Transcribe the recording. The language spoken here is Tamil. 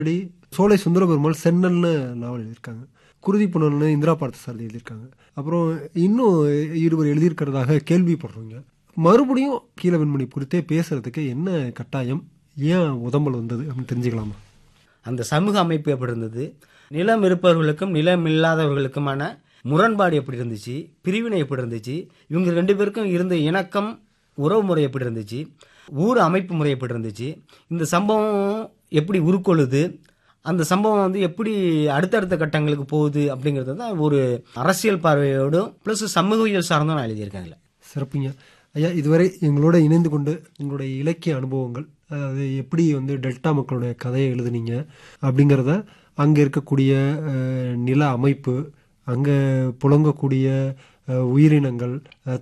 இப்படி சோலை சுந்தர பெருமாள் சென்னல்னு நாவல் எழுதியிருக்காங்க குருதி புனல்னு இந்திரா பார்த்தசாரதி எழுதியிருக்காங்க அப்புறம் இன்னும் இருவர் எழுதியிருக்கிறதாக கேள்விப்படுறோங்க மறுபடியும் கீழவெண்மணி குறித்தே பேசுறதுக்கு என்ன கட்டாயம் ஏன் உதம்பல் வந்தது அப்படின்னு தெரிஞ்சுக்கலாமா அந்த சமூக அமைப்பு எப்படி இருந்தது நிலம் இருப்பவர்களுக்கும் நிலம் இல்லாதவர்களுக்குமான முரண்பாடு எப்படி இருந்துச்சு பிரிவினை எப்படி இருந்துச்சு இவங்க ரெண்டு பேருக்கும் இருந்த இணக்கம் உறவு முறை எப்படி இருந்துச்சு ஊர் அமைப்பு முறை எப்படி இருந்துச்சு இந்த சம்பவம் எப்படி உருக்கொள்ளுது அந்த சம்பவம் வந்து எப்படி அடுத்தடுத்த கட்டங்களுக்கு போகுது அப்படிங்கிறது தான் ஒரு அரசியல் பார்வையோடும் ப்ளஸ் சமூகவியல் சார்ந்தும் நான் எழுதியிருக்கேன் அதில் சிறப்புங்க ஐயா இதுவரை எங்களோட இணைந்து கொண்டு உங்களுடைய இலக்கிய அனுபவங்கள் அதாவது எப்படி வந்து டெல்டா மக்களுடைய கதையை எழுதுனீங்க அப்படிங்கிறத அங்கே இருக்கக்கூடிய அஹ், நில அமைப்பு அங்கே புழங்கக்கூடிய அஹ், உயிரினங்கள் அஹ்,